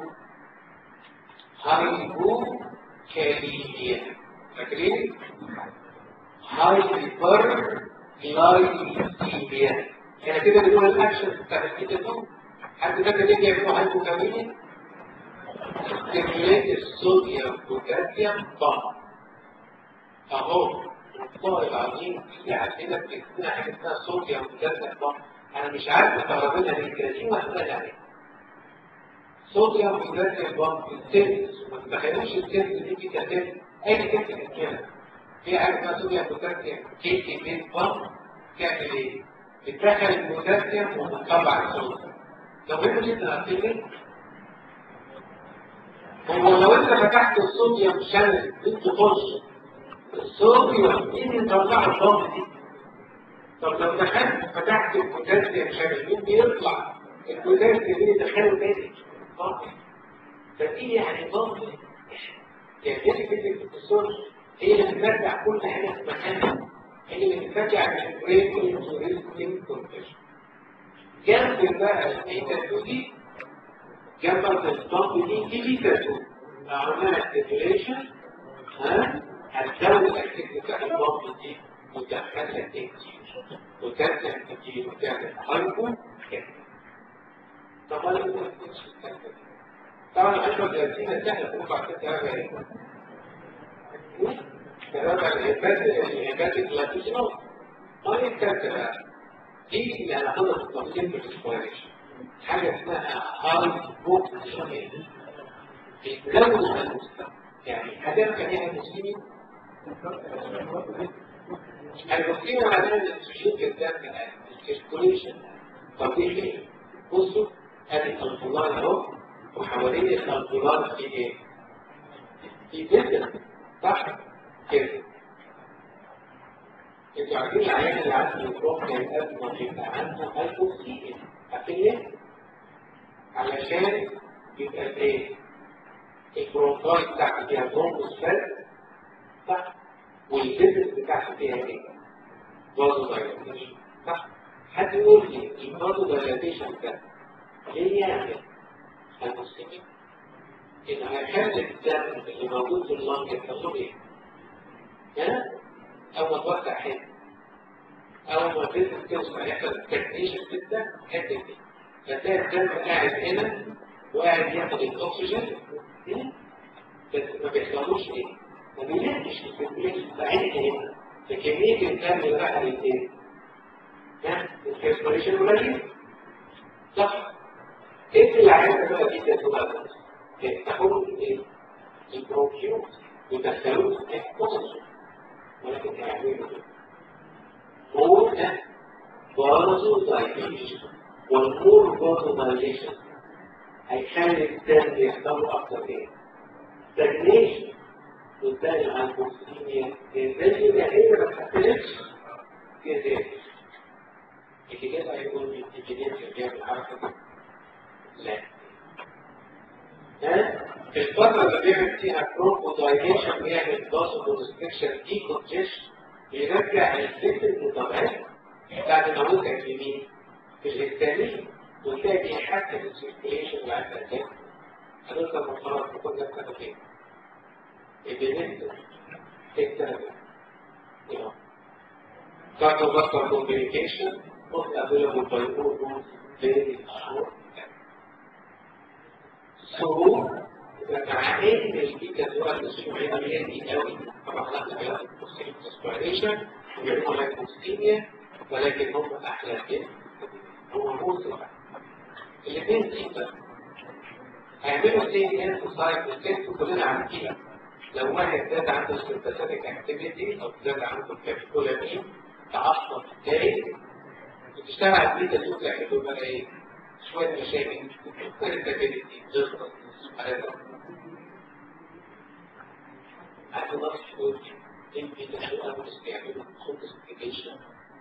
[SPEAKER 2] هايبو كاليميا فاكرين؟ هايبر جلايكيميا يعني كده بنقول الاكشن بتاع الكتاب حد فاكر ليه بيعملوا هايبو كاليميا؟ ستيميوليت الصوديوم بوتاسيوم بامب اهو والله العظيم في عندنا بتكتبنا حاجه اسمها صوديوم بوتاسيوم بامب انا مش عارف تقربنا للكراتين ولا عليه صوديوم بوتاسيوم بامب السيلز ما تتخيلوش السيلز دي في كتاب اي كتاب كده في حاجه اسمها صوديوم بوتاسيوم كيتي بيت بامب تعمل ايه؟ بتدخل البوتاسيوم وبتطلع الصوديوم لو انت جبت الارتيكل هو لو انت فتحت الصوديوم شانل انت تخش الصوديوم مين يطلع البامب دي؟ طب لو دخلت فتحت البوتاسيوم شانل مين بيطلع؟ البوتاسيوم دي يدخله تاني فدي يعني ضغط يعني دي فكرة التصور هي اللي بترجع كل حاجة في مكانها هي اللي بترجع من البريك والتوريزم كونفيشن جنب بقى البيتا دي جنب الضغط دي دي بيتا 2 لو عملنا ستيميوليشن ها هتزود الاكتيفيتي بتاع الضغط دي وتدخلها كتير وترجع كتير وتعمل هايبو كده طبعا طبعا العشرة ثلاثين سهلة ترفع ستة أربعين ترفع الهبات الكلاسيكينال طيب الكارتة بقى دي اللي هناخدها في التفصيل في الاسبوعيش حاجة اسمها هاي بوك شمال بيتزود المستوى يعني حاجات كان هي المسلمين المسلمين معناها ان السجود كذاب الكالكوليشن طبيعي بصوا ادي الفلان اهو وحوالين الفلان في ايه؟ في جدا صح؟ كده انتوا عارفين العيان اللي عنده ميكروب كان قبل يبقى عنده هايبوكسيا عارفين علشان يبقى ايه؟ البرونكايت بتاعته فيها برونكوس فات صح؟ والبيزنس بتاعته فيها ايه؟ فازو دايلاتيشن صح؟ حد يقول لي الفازو دايلاتيشن ده ليه يعمل المسلمين؟ إن هيخلي الدم اللي موجود في اللنج يحصل ايه؟ ها؟ أول ما توسع حته أول ما البيزنس توسع يحصل تكنيشن جدا حته دي فتلاقي الدم قاعد هنا وقاعد ياخد الأكسجين بس ما بيحصلوش ايه؟ ما بيلفش في السيركيليشن بعيد هنا فكمية الدم اللي راح للايه؟ ها؟ الكالكوليشن قليل صح ايه اللي عايزه بقى دي تبقى تاخدوا ايه البروكيو وتدخلوه في الكوسس ولكن هيعملوا ايه هو ده برضه دايليشن والمور برضه دايليشن هيخلي الدم يحصل اكتر ايه تجنيشن قدام الانفوكسيميا الزي ده هي ما تحتلش كده اللي كده هيكون الاتجاهات اللي جايه بالحركه لا ها في الفترة اللي بيعمل فيها برونكو دايليشن بيعمل باسل كونستريكشن دي كونجيشن بيرجع الفكر لطبيعته بعد ما وقع في مين؟ في الهستامين وتلاقي بيحسن السيركيليشن اللي عند الدم هنوصل مرحلة تكون ده سنتين البنت تكتب cardiovascular complication not available by all those very short So, مع ان البيتا دول السورية دي قوي طبعا احنا بياخد التوكسين اسبيريشن ويعملوا لايكوستيميا ولكن هم احلى كده هو موسى الاثنين بيتا هيعملوا سي ان سايكل تيست كلنا عارفينها لو واحد زاد عنده سيمباثيك اكتيفيتي او زاد عنده كابيتولامين تعصب تاني وتشتغل على البيتا دول يعملوا بقى ايه؟ شوية مشاكل irritability تخلص عايز نقص شوية البيتا دول بس بيعملوا كونتستيبيشن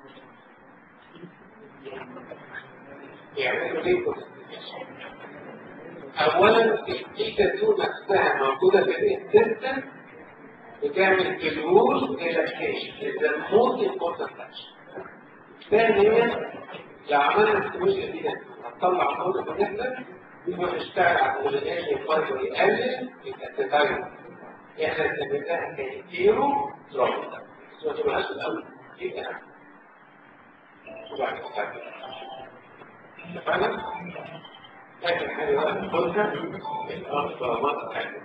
[SPEAKER 2] يعملوا ليه كونتستيبيشن؟ اولا البيتا دول نفسها موجودة في الانتستين بتعمل جلوز ريلاكسيشن is the most important action. ثانيا لو عملنا استيميشن دي هتطلع صوت النسبة يبقى نشتغل على الكولينيشن فايبر يقلل الكاتيتايل احنا سميناها كايتيرو دروب بس ما تبقاش الاول دي كده وبعد كده اتفقنا؟ آخر حاجة بقى ناخدها الأرض بتاعتنا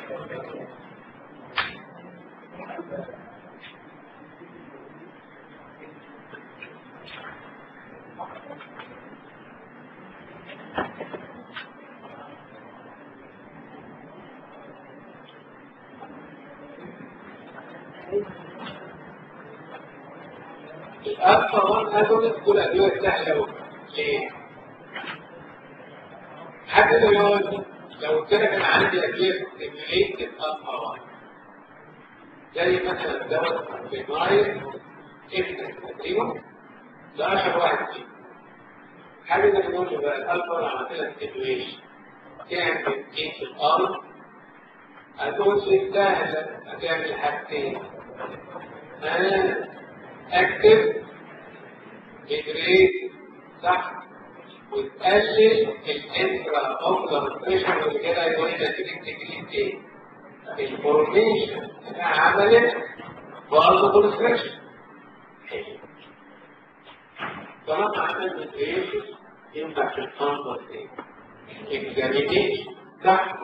[SPEAKER 2] الألفا 1 أدولت كل أدوية سهلة ليه؟ حد يقول لو قلت لك أنا عندي أدوية ستيميليت الألفا 1 زي مثلا دواء بينايل ابن تقريبا ده اشهر واحد فيه حاجه ده بنقول له بقى الالفا لو عملت لك ستيميوليشن تعمل ايه في الارض هتقول شيء سهل هتعمل حاجتين انا اكتب جنريت صح وتقلل الانترا اوكلر بريشر واللي كده يقول لك تكتب ايه الفورميشن بتاع عملت برضه كونستريكشن طالما عملت كريشن ينفع في الفانتر ايه؟ اكزامينيشن صح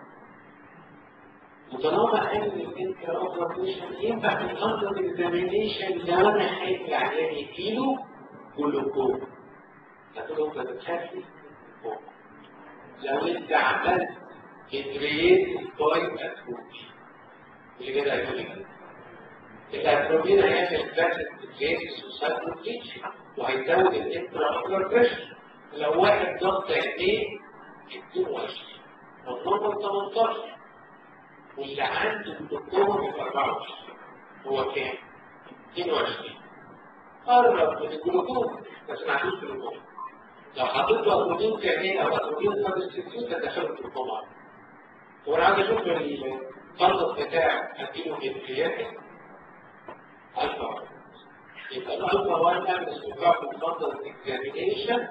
[SPEAKER 2] وطالما قال الانترا اوبريشن ينفع في الفانتر اكزامينيشن لو انا خايف العيان يجيله جلوكوم هتقول له انت بتخافي لو انت عملت كرييت باي اتروبي اللي كده هيقول لك الاتروبين هيعمل باسل كرييت سوسايتال بليتش وهيزود الانترا اوكلر بريشر لو واحد ضغط عينيه 22 والنمبر 18 واللي عنده الدكتور يبقى 24 هو كام؟ 22 قرب من الجلوكوز بس ما عندوش جلوكوز لو حطيت له اتروبين في عينيه او اتروبين سبستيتيوت تدخله في الجلوكوز وانا عايز اشوف الفرض بتاع اديله جنسيات الفا يبقى الالفا 1 اعمل استطلاع في الفرض الاكزامينيشن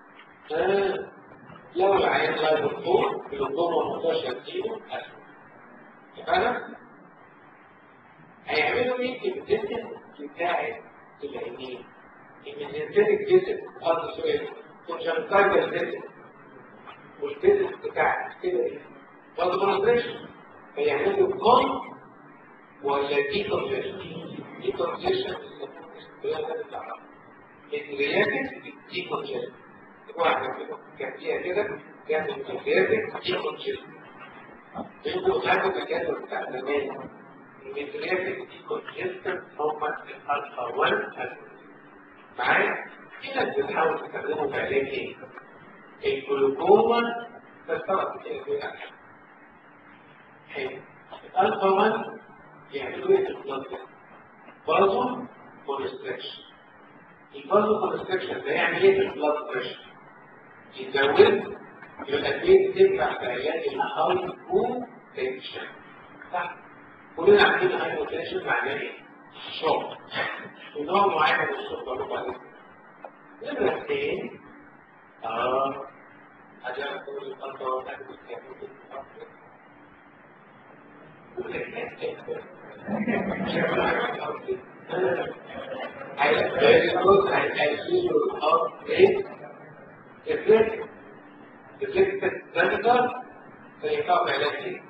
[SPEAKER 2] لو العيان لا دكتور بالجمله 11 كيلو اسفل فاهم؟ هيعملوا ايه في الجسم بتاع العينين؟ ان الانسان جسم ارض سؤال كونجنتايفال جسم والجسم بتاع كده ايه؟ كونسنتريشن فيعملوا كون ولا دي كونجيشن دي كونجيشن الرياكت دي كونجيشن واحدة كده كان فيها كده كان المتجازك دي كونجست انتوا خدوا التكاثر بتاع زمان المتجازك دي كونجست هم الالفا 1 معايا في ناس بتحاول تستخدمه في علاج ايه؟ الجلوكوما تستغرب كده كده حلو الالفا 1 يعملوا ايه في البلد برضه كونستريكشن البازو كونستريكشن ده يعمل ايه في البلد بريشر يزود يبقى دي تنفع في علاج الهاي كو تنشن صح كلنا عارفين الهاي تنشن معناه ايه؟ شوك ونوع معين من الشوك بقول عليه نمرة اثنين اه هجرب كل الخطوة وتعمل reflect reflected sensor سيقام علاجي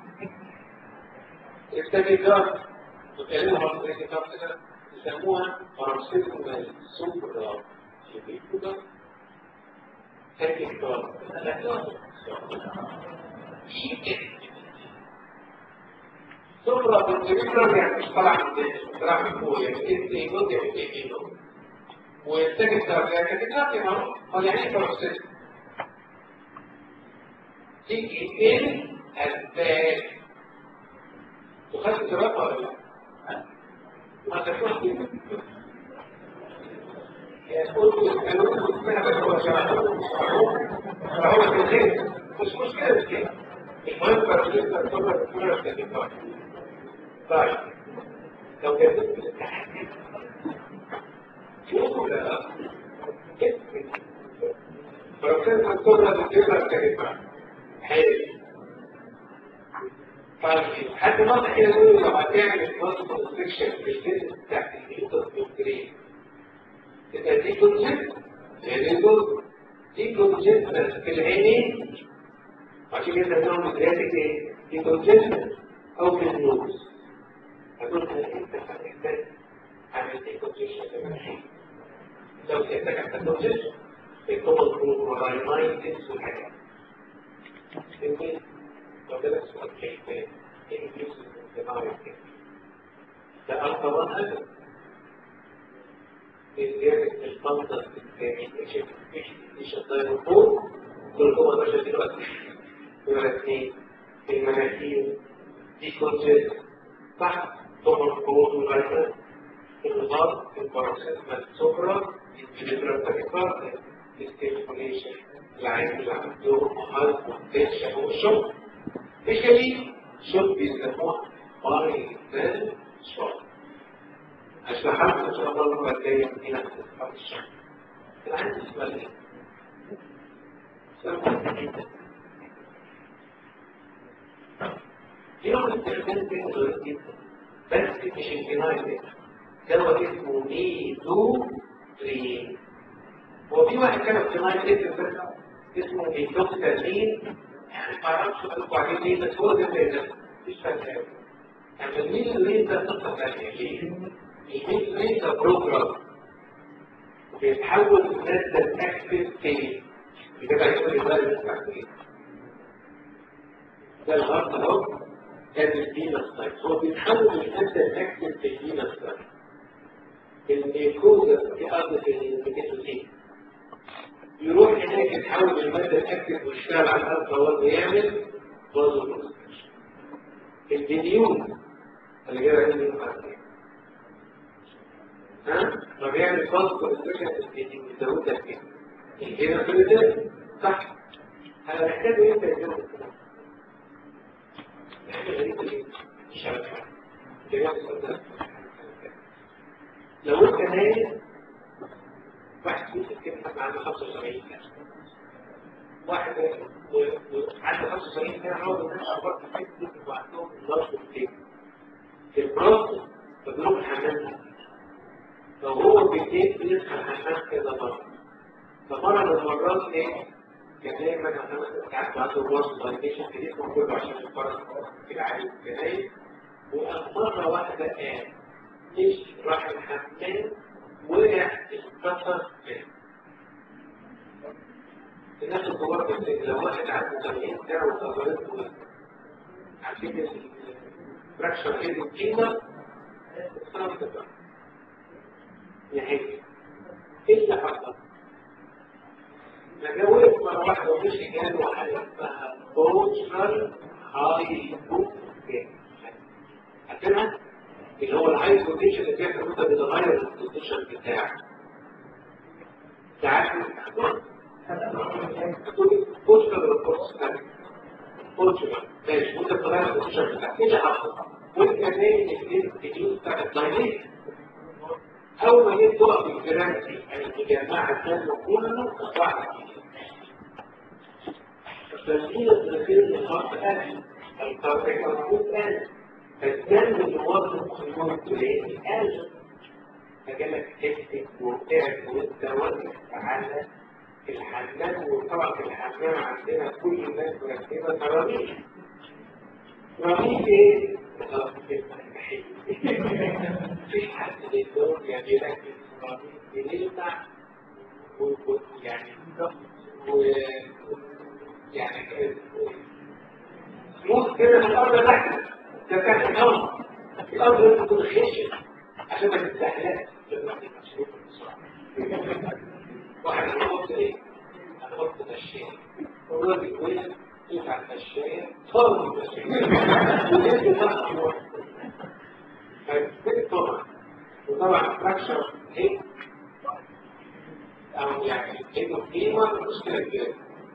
[SPEAKER 2] التكيكات وكلمة عن التكيكات كده يسموها فرنسيزم سوبر شبيكودا تكيكات سوبر بالتكيكات يعني مش طالع من الدنيا طالع من فوق يعني انت يقول يعني ايه والتكيكات يعني تكيكات يعني يعني ايه فرنسيزم تيجي ايه الثاني وخدت دراسة ولا لا؟ ما تكونش كده قلت القانون اسمها بس هو شرحه فهو كده مش مشكلة مش كده المهم بس لسه الصورة الصورة التكيكات طيب لو كتبت التحديد شوفوا لا فلو كانت الصورة بتبقى التكيكات حلو طيب حد نقطة كده يقول لو هتعمل بوست كونستريكشن في الجسم بتاعت اليوتر والجرين تبقى دي كونجست يعني دول دي كونجست في العينين عشان كده بنعمل جرافيك ايه؟ دي كونجست او في النوز هتقول لك انت هتحتاج عمل دي كونجست في العين لو سيادتك هتحتاج كونجست الكومن كلورايمايتس والحاجات Entonces, lo que es un jefe, incluso de madre que ده أكبر هذا بزيادة المنطق الثاني إيش الطيب فوق كل هو درجة دلوقتي نمرة اثنين المناخير دي كونجيت تحت طبعا قوة الغيرات النظام الباراسيتما السفرة الجليبرا الاستيموليشن العين اللي عنده هاي بوتنشال هو الشوك فيشلي شوك بيسموها باي مان شوك هشرحها ان شاء الله المره الجايه هنا في اصحاب الشوك العين اسمها ايه؟ يوم استخدام تكنولوجيا جدا بس مش الجناية دواء اسمه ميدو ترين هو في واحد كان في جناية بس اسمه ميدوكسالين يعني ما اعرفش اقول عليه ليه بس هو ده ده مش فاهم يعني الميدو ترين ده قصة ثانية ليه؟ الميدو ترين ده بروجرام بيتحول لمادة اكتف تاني كده هيقول لي بقى الاستخدام ده الغرض اهو كان الفينس تايب هو بيتحول لمادة الاكتف في الفينس تايب الميكوزا في أرض الميكوزين يروح هناك يتحول للمادة الأكتف ويشتغل على الأرض هو ويعمل بازو كونستريكشن الدنيون اللي جاي عندي ها فبيعمل بازو كونستريكشن في الدنيون يزودها فين الهنا كل ده صح انا محتاج امتى يزود حاجه غريبه جدا مش عارف لو انت نايم واحد يوسف كده حد عنده 75 سنه واحد وعنده 75 سنه عاوز الناس اخبار في البيت يوسف وعندهم ضغط في في البراس فبيروح الحمام لو هو بالليل بيدخل الحمام كذا مره فمره من المرات ايه كان دايما خمس ساعات عنده براس فايبريشن في جسمه كله عشان الفرس في العالي الجنائي ومره واحده قام مش راح الحمام وقع اتكسر الناس الكبار في السن لو واحد عنده 80 سنه وصغرته عارفين الفراكشر هيد القيمه نهاية ايه اللي حصل؟ ما وقف مرة واحدة ومشي جاله حاجة اسمها بوتشرال هاي عارفينها؟ اللي هو الهاي بوتنشال اللي بيحصل انت بتغير البوتنشال بتاعك ساعات هتقولي بوتشرال ولا بوتشرال؟ بوتشرال ماشي وانت بتغير البوتنشال بتاعك ايه اللي حصل؟ وانت نايم الاثنين الجنود بتاعت الدايليت اول ما جيت تقف الجرافيتي يعني جماعة الدم كله اصبحت فالدين الداخلي الخاص قال الكارتك موجود قال فالدم اللي واصل في اليوم الفلاني قال فجالك تكتك وبتاعك وانت واقف على الحمام وطبعا في الحمام عندنا كل الناس مركبه ترابيح ترابيح ايه؟ مفيش حد بيدور يعني يركز بنلمع يعني و يعني موت كده في الارض تحت ده كان حمام الارض لازم تكون خشن عشان ما تتزحلقش لما تبقى واحد هيحط ايه؟ هنحط مشاية الراجل وقف يقع المشاية صار المشاية ونزل تحت الوقت فبالتالي طبعا وطبعا فراكشر هيك او يعني هيك قيمة مشكلة كبيرة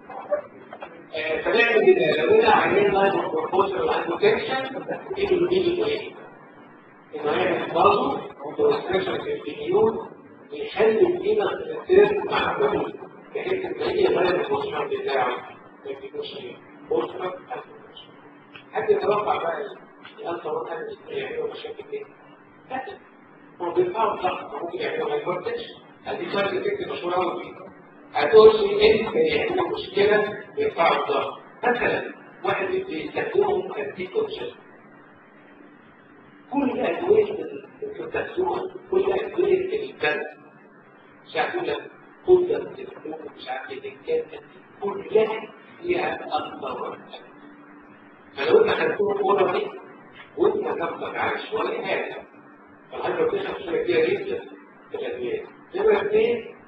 [SPEAKER 2] فنعمل كده لو انا عيان لاين بروبوزر عنده تنشن ايه اللي بيجي ايه؟ انه هيعمل برضه كونستريكشن في الفيديو يخلي القيمة تسير مع الكل بحيث ان هي غير البوستر بتاعه ما يكونش بوستر حد يتوقع بقى الألفا روحة يعملوا مشاكل ايه؟ لا هو بيرفعوا الضغط ممكن يعملوا هايبرتنش هذه شركة تكتب مشهورة قوي فيها هتقول لي انت يعملوا مشكلة بيرفعوا الضغط مثلا واحد بيستخدمهم كالديكونشن كل أدوية التسوق كل أدوية البلد مش عارف يقول لك كل التسوق مش عارف الكاتب كلها فيها أكثر فلو انت خدتوه الكورة دي وانت نفسك عايش شوية هذا فالهايبر تيشن شوية كبيرة جدا في الأدوية نمرة اثنين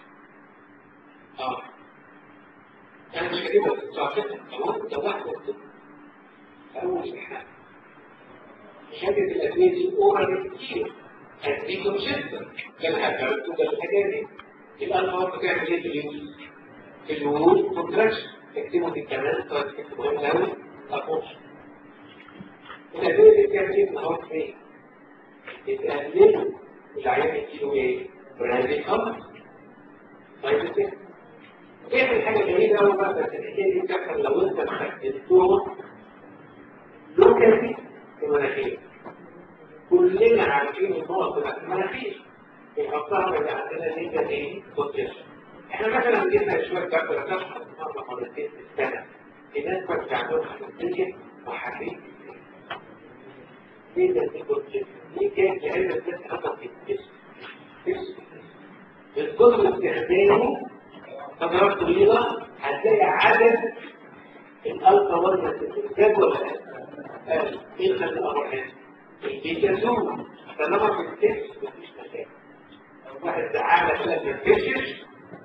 [SPEAKER 2] اه انا مش هجيبها في الصعقة لو انت واحدة أول حاجة شهادة الأدوية دي أورال كتير هديكم شدة كالهبة وكل الحاجات دي يبقى الأمر بتعمل ايه في اليوم؟ في الورود كونتراكشن تكتبه في الكلام تكتبه مهم قوي أقوش الأدوية دي بتعمل ايه في الهارت ريت؟ بتقلل العيان يديله ايه؟ براندي خمس سايد افكت تعمل حاجة جميلة قوي بقى بس الحكاية دي بتحصل لو انت استخدمتهم لوكالي في المناخير كلنا عارفين النقط بتاعت المناخير بنحطها من عندنا نيجا ايه كونتيشن احنا مثلا جبنا شويه كارت تشخص مره مرتين في السنه الناس كانت عندهم حساسيه وحبيت نيجا دي كونتيشن نيجا لان الناس خطط في الجسم من كتر استخدامه فترات طويله هتلاقي عدد الالفا 1 استخدام ولا ايه خلي الامر هنا البيتازون طالما في التكس مفيش مشاكل واحد زعامة كده ما يتكشش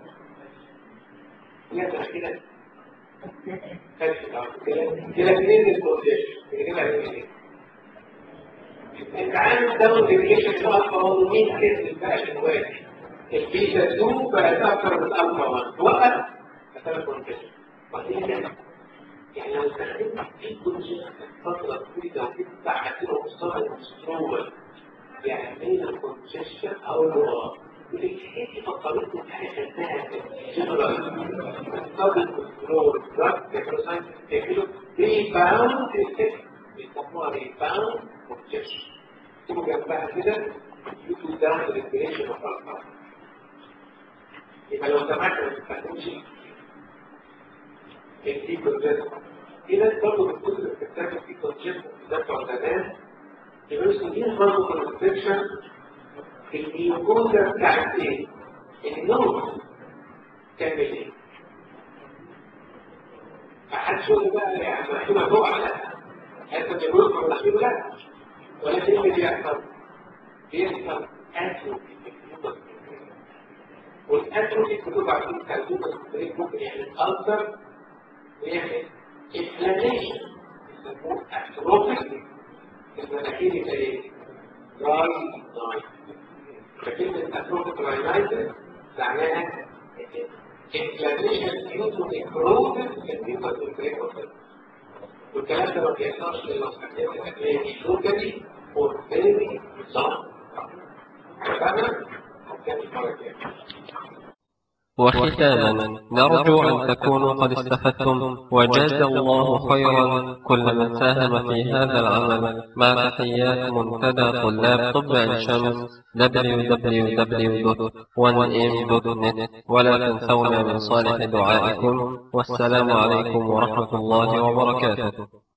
[SPEAKER 2] يقدر كده كده اتنين للبروتيشن كده ايه انت عامل داون ديفيشن في الفا 1 مين كده بقى عشان واحد البيتازون بقى اكتر من الفا 1 وقف مثلا بروتيشن يعني لو استخدمت في كل فترة طويلة وتبقى عندنا مستوى المستروبة يعمل الكونجيشن أو الوراء الحكاية دي فكرتني بحاجة خدناها جنرال مستوى المستروبة دراج تكروسايت تعملوا ريباوند افكت بيسموها ريباوند كونجيشن تبقوا جنبها كده يوتو داون ريسبريشن اوف يبقى لو سمحت ما تستخدمش في كونجيشن في ناس برضه بتقول بتستخدم في كونجيشن ده بتوع زمان يبقى مسؤولين برضه كونستريكشن الميوكوزا بتاعت ايه؟ النوم تعمل ايه؟ محدش يقول بقى يعني مكتوبة فوق على حتة تقول ما مكتوبة لا ولكن ايه اللي بيحصل؟ بيحصل اتروفي في الكتب والاتروفي الكتب عارفين كالتوبة الكتب ممكن يعمل ألسر ويعمل inflammation يسموه اتروفيك المناخير يبقى ايه؟ راي نايت فكلمة اتروفيك راينايتس معناها inflammation into necrosis في البيوتر والبريكوتر والكلام ده ما بيحصلش الا في حاجات الادويه دي لوكالي اور فيري صعب فاهمة؟ هتكلم المرة الجاية
[SPEAKER 1] وختاما نرجو أن تكونوا قد استفدتم وجاز الله خيرا كل من ساهم في هذا العمل مع تحيات منتدى طلاب طب عين شمس www.1m.net ولا تنسونا من صالح دعائكم والسلام عليكم ورحمة الله وبركاته